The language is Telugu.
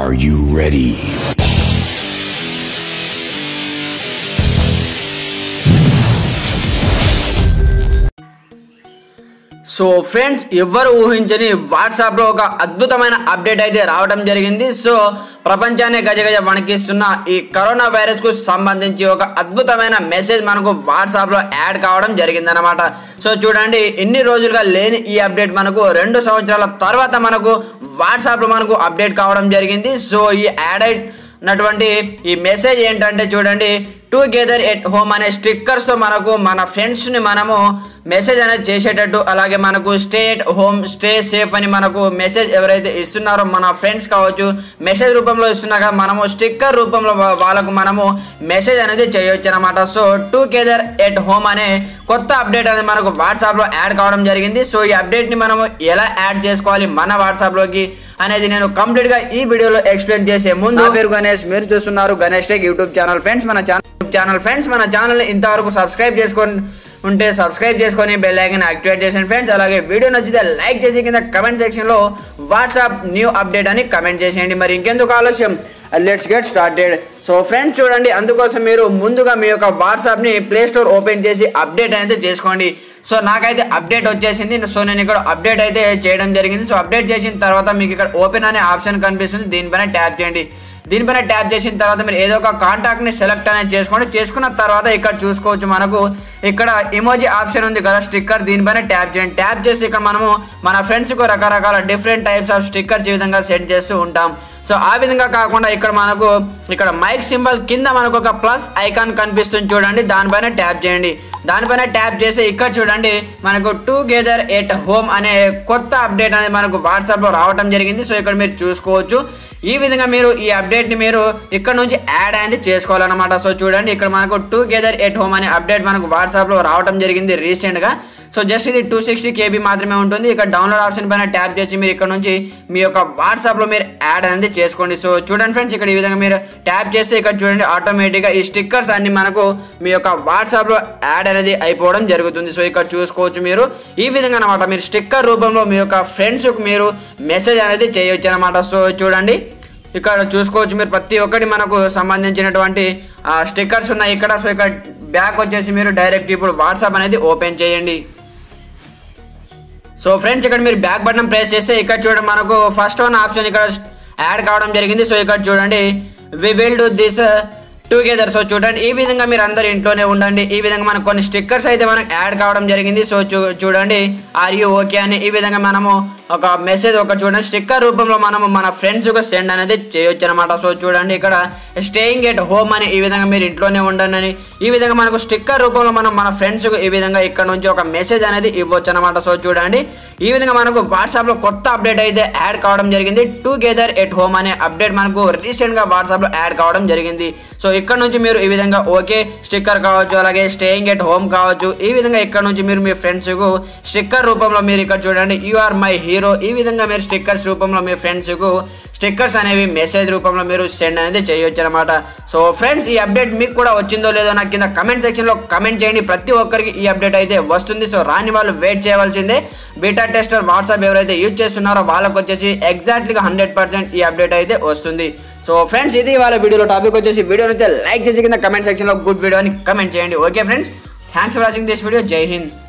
Are you ready? So friends ఎవ్వరు ఊహించని వాట్సాప్లో ఒక అద్భుతమైన అప్డేట్ అయితే రావడం జరిగింది సో ప్రపంచాన్ని గజగజ వణికిస్తున్న ఈ కరోనా వైరస్కు సంబంధించి ఒక అద్భుతమైన మెసేజ్ మనకు వాట్సాప్లో యాడ్ కావడం జరిగిందనమాట సో చూడండి ఎన్ని రోజులుగా లేని ఈ అప్డేట్ మనకు రెండు సంవత్సరాల తర్వాత మనకు వాట్సాప్లో మనకు అప్డేట్ కావడం జరిగింది సో ఈ యాడ్ అయినటువంటి ఈ మెసేజ్ ఏంటంటే చూడండి టుగెదర్ ఎట్ హోమ్ అనే స్టిక్కర్స్తో మనకు మన ఫ్రెండ్స్ని మనము మెసేజ్ అనేది చేసేటట్టు అలాగే మనకు stay at home stay safe అని మనకు మెసేజ్ ఎవరైతే ఇస్తున్నారో మన ఫ్రెండ్స్ కావచ్చు మెసేజ్ రూపంలో ఇస్తున్నాక మనము స్టిక్కర్ రూపంలో వా- వాళ్ళకు మనము మెసేజ్ అనేది చేయొచ్చు అనమాట సో టుగెదర్ ఎట్ హోమ్ అనే కొత్త అప్డేట్ అనేది మనకు వాట్సాప్లో యాడ్ కావడం జరిగింది సో ఈ అప్డేట్ని మనము ఎలా యాడ్ చేసుకోవాలి మన వాట్సాప్లోకి అనేది నేను కంప్లీట్గా ఈ వీడియోలో ఎక్స్ప్లెయిన్ చేసే ముందు నా పేరు గణేష్ మీరు చూస్తున్నారు Ganesh tech YouTube channel friends మన ఛానల్ ఛానల్ ఫ్రెండ్స్ మన ఛానల్ ఇంతవరకు సబ్స్క్రైబ్ చేసుకొని ఉంటే సబ్స్క్రైబ్ చేసుకొని బెల్ ఐకన్ యాక్టివేట్ చేసిన ఫ్రెండ్స్ అలాగే వీడియో నచ్చితే లైక్ చేసి కింద కమెంట్ సెక్షన్లో వాట్సాప్ న్యూ అప్డేట్ అని కమెంట్ చేసేయండి మరి ఇంకెందుకు ఆలస్యం let's get started so friends చూడండి అందుకోసం మీరు ముందుగా మీ యొక్క వాట్సాప్ని ప్లే స్టోర్ ఓపెన్ చేసి అప్డేట్ అనేది చేసుకోండి సో నాకైతే అప్డేట్ వచ్చేసింది సో నేను ఇక్కడ అప్డేట్ అయితే చేయడం జరిగింది సో అప్డేట్ చేసిన తర్వాత మీకు ఇక్కడ ఓపెన్ అనే ఆప్షన్ కనిపిస్తుంది దీనిపైన ట్యాప్ చేయండి దీనిపైన ట్యాప్ చేసిన తర్వాత మీరు ఏదో ఒక కాంటాక్ట్ని సెలెక్ట్ అనేది చేసుకోండి చేసుకున్న తర్వాత ఇక్కడ చూసుకోవచ్చు మనకు ఇక్కడ ఇమోజీ ఆప్షన్ ఉంది కదా స్టిక్కర్ దీనిపైన ట్యాప్ చేయండి ట్యాప్ చేసి ఇక్కడ మనము మన ఫ్రెండ్స్కు రకరకాల డిఫరెంట్ టైప్స్ ఆఫ్ స్టిక్కర్స్ ఈ విధంగా సెండ్ చేస్తూ ఉంటాం సో ఆ విధంగా కాకుండా ఇక్కడ మనకు ఇక్కడ మైక్ సింబల్ కింద మనకు ఒక ప్లస్ ఐకాన్ కనిపిస్తుంది చూడండి దానిపైన ట్యాప్ చేయండి దానిపైన ట్యాప్ చేసి ఇక్కడ చూడండి మనకు టుగెదర్ ఎట్ హోమ్ అనే కొత్త అప్డేట్ అనేది మనకు వాట్సాప్లో రావడం జరిగింది సో ఇక్కడ మీరు చూసుకోవచ్చు ఈ విధంగా మీరు ఈ అప్డేట్ని మీరు ఇక్కడ నుంచి యాడ్ అనేది చేసుకోవాలన్నమాట సో చూడండి ఇక్కడ మనకు టుగెదర్ ఎట్ హోమ్ అనే అప్డేట్ మనకు వాట్సాప్లో రావడం జరిగింది రీసెంట్గా సో జస్ట్ ఇది టూ సిక్స్టీ కేబీ మాత్రమే ఉంటుంది ఇక్కడ డౌన్లోడ్ ఆప్షన్ పైన ట్యాప్ చేసి మీరు ఇక్కడ నుంచి మీ యొక్క వాట్సాప్లో మీరు యాడ్ అనేది చేసుకోండి సో చూడండి ఫ్రెండ్స్ ఇక్కడ ఈ విధంగా మీరు ట్యాప్ చేస్తే ఇక్కడ చూడండి ఆటోమేటిక్గా ఈ స్టిక్కర్స్ అన్ని మనకు మీ యొక్క వాట్సాప్లో యాడ్ అనేది అయిపోవడం జరుగుతుంది సో ఇక్కడ చూసుకోవచ్చు మీరు ఈ విధంగా అనమాట మీరు స్టిక్కర్ రూపంలో మీ యొక్క ఫ్రెండ్స్కి మీరు మెసేజ్ అనేది చేయొచ్చు అనమాట సో చూడండి ఇక్కడ చూసుకోవచ్చు మీరు ప్రతి ఒక్కటి మనకు సంబంధించినటువంటి స్టిక్కర్స్ ఉన్నాయి ఇక్కడ సో ఇక్కడ బ్యాక్ వచ్చేసి మీరు డైరెక్ట్ ఇప్పుడు వాట్సాప్ అనేది ఓపెన్ చేయండి సో ఫ్రెండ్స్ ఇక్కడ మీరు బ్యాక్ బటన్ ప్రెస్ చేస్తే ఇక్కడ చూడండి మనకు ఫస్ట్ వన్ ఆప్షన్ ఇక్కడ యాడ్ కావడం జరిగింది సో ఇక్కడ చూడండి we will do this together so చూడండి ఈ విధంగా మీరు అందరు ఇంట్లోనే ఉండండి ఈ విధంగా మనకు కొన్ని స్టిక్కర్స్ అయితే మనకు యాడ్ కావడం జరిగింది సో చూ చూడండి ఆర్ యూ ఓకే అని ఈ విధంగా మనము ఒక మెసేజ్ ఒక చూడండి స్టిక్కర్ రూపంలో మనము మన ఫ్రెండ్స్కి సెండ్ అనేది చేయొచ్చు అనమాట సో చూడండి ఇక్కడ స్టేయింగ్ ఎట్ హోమ్ అని ఈ విధంగా మీరు ఇంట్లోనే ఉండండి అని ఈ విధంగా మనకు స్టిక్కర్ రూపంలో మనం మన ఫ్రెండ్స్కి ఈ విధంగా ఇక్కడ నుంచి ఒక మెసేజ్ అనేది ఇవ్వచ్చు అనమాట సో చూడండి ఈ విధంగా మనకు వాట్సాప్లో కొత్త అప్డేట్ అయితే యాడ్ కావడం జరిగింది టుగెదర్ ఎట్ హోమ్ అనే అప్డేట్ మనకు రీసెంట్గా వాట్సాప్లో యాడ్ కావడం జరిగింది సో ఇక్కడ నుంచి మీరు ఈ విధంగా ఓకే స్టిక్కర్ కావచ్చు అలాగే స్టేయింగ్ ఎట్ హోమ్ కావచ్చు ఈ విధంగా ఇక్కడ నుంచి మీరు మీ ఫ్రెండ్స్కు స్టిక్కర్ రూపంలో మీరు ఇక్కడ చూడండి యు ఆర్ మై హీరో ఈ విధంగా మీరు స్టిక్కర్స్ రూపంలో మీ ఫ్రెండ్స్కు స్టిక్కర్స్ అనేవి మెసేజ్ రూపంలో మీరు సెండ్ అనేది చేయొచ్చు అనమాట సో ఫ్రెండ్స్ ఈ అప్డేట్ మీకు కూడా వచ్చిందో లేదో నాకు కింద కమెంట్ సెక్షన్లో కమెంట్ చేయండి ప్రతి ఒక్కరికి ఈ అప్డేట్ అయితే వస్తుంది సో రాని వాళ్ళు వెయిట్ చేయవలసిందే బీటా టెస్టర్ వాట్సాప్ ఎవరైతే యూజ్ చేస్తున్నారో వాళ్ళకి వచ్చేసి ఎగ్జాక్ట్లీగా హండ్రెడ్ పర్సెంట్ ఈ అప్డేట్ అయితే వస్తుంది సో ఫ్రెండ్స్ ఇది వాళ్ళ వీడియోలో టాపిక్ వచ్చేసి వీడియో అయితే లైక్ చేసి కింద కమెంట్ సెక్షన్లో గుడ్ వీడియో అని కమెంట్ చేయండి okay friends thanks for watching this video జై హింద్